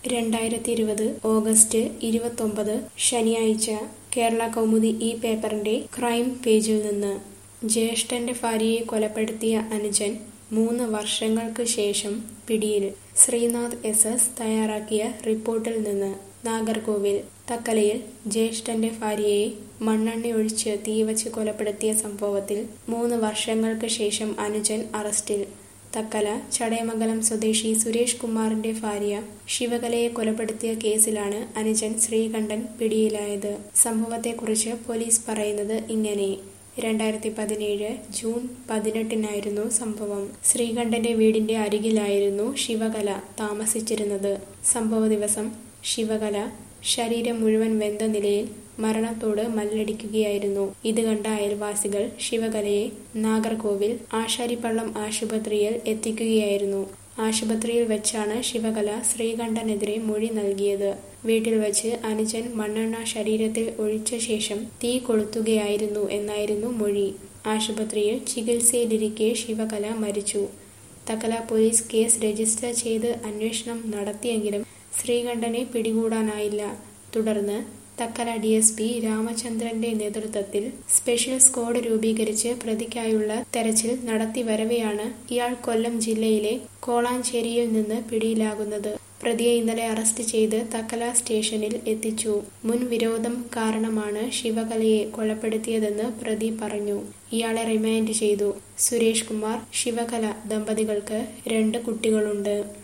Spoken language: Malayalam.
രണ്ടായിരത്തി ഇരുപത് ഓഗസ്റ്റ് ഇരുപത്തൊമ്പത് ശനിയാഴ്ച കേരള കൗമുദി ഈ പേപ്പറിന്റെ ക്രൈം പേജിൽ നിന്ന് ജ്യേഷ്ഠന്റെ ഭാര്യയെ കൊലപ്പെടുത്തിയ അനുജൻ മൂന്ന് വർഷങ്ങൾക്ക് ശേഷം പിടിയിൽ ശ്രീനാഥ് എസ് എസ് തയ്യാറാക്കിയ റിപ്പോർട്ടിൽ നിന്ന് നാഗർകോവിൽ തക്കലയിൽ ജ്യേഷ്ഠന്റെ ഭാര്യയെ മണ്ണെണ്ണയൊഴിച്ച് തീവച്ച് കൊലപ്പെടുത്തിയ സംഭവത്തിൽ മൂന്ന് വർഷങ്ങൾക്ക് ശേഷം അനുജൻ അറസ്റ്റിൽ തക്കല ചടയമംഗലം സ്വദേശി സുരേഷ് കുമാറിന്റെ ഭാര്യ ശിവകലയെ കൊലപ്പെടുത്തിയ കേസിലാണ് അനുജൻ ശ്രീകണ്ഠൻ പിടിയിലായത് സംഭവത്തെക്കുറിച്ച് പോലീസ് പറയുന്നത് ഇങ്ങനെ രണ്ടായിരത്തി പതിനേഴ് ജൂൺ പതിനെട്ടിനായിരുന്നു സംഭവം ശ്രീകണ്ഠന്റെ വീടിന്റെ അരികിലായിരുന്നു ശിവകല താമസിച്ചിരുന്നത് സംഭവ ദിവസം ശിവകല ശരീരം മുഴുവൻ വെന്ത നിലയിൽ മരണത്തോട് മല്ലടിക്കുകയായിരുന്നു ഇത് കണ്ട അയൽവാസികൾ ശിവകലയെ നാഗർകോവിൽ ആശാരിപ്പള്ളം ആശുപത്രിയിൽ എത്തിക്കുകയായിരുന്നു ആശുപത്രിയിൽ വെച്ചാണ് ശിവകല ശ്രീകണ്ഠനെതിരെ മൊഴി നൽകിയത് വീട്ടിൽ വച്ച് അനുജൻ മണ്ണെണ്ണ ശരീരത്തിൽ ഒഴിച്ച ശേഷം തീ കൊളുത്തുകയായിരുന്നു എന്നായിരുന്നു മൊഴി ആശുപത്രിയിൽ ചികിത്സയിലിരിക്കെ ശിവകല മരിച്ചു തക്കല പോലീസ് കേസ് രജിസ്റ്റർ ചെയ്ത് അന്വേഷണം നടത്തിയെങ്കിലും ശ്രീകണ്ഠനെ പിടികൂടാനായില്ല തുടർന്ന് തക്കല ഡി എസ് പി രാമചന്ദ്രന്റെ നേതൃത്വത്തിൽ സ്പെഷ്യൽ സ്ക്വാഡ് രൂപീകരിച്ച് പ്രതിക്കായുള്ള തെരച്ചിൽ നടത്തിവരവെയാണ് ഇയാൾ കൊല്ലം ജില്ലയിലെ കോളാഞ്ചേരിയിൽ നിന്ന് പിടിയിലാകുന്നത് പ്രതിയെ ഇന്നലെ അറസ്റ്റ് ചെയ്ത് തക്കല സ്റ്റേഷനിൽ എത്തിച്ചു മുൻ വിരോധം കാരണമാണ് ശിവകലയെ കൊലപ്പെടുത്തിയതെന്ന് പ്രതി പറഞ്ഞു ഇയാളെ റിമാൻഡ് ചെയ്തു സുരേഷ് കുമാർ ശിവകല ദമ്പതികൾക്ക് രണ്ട് കുട്ടികളുണ്ട്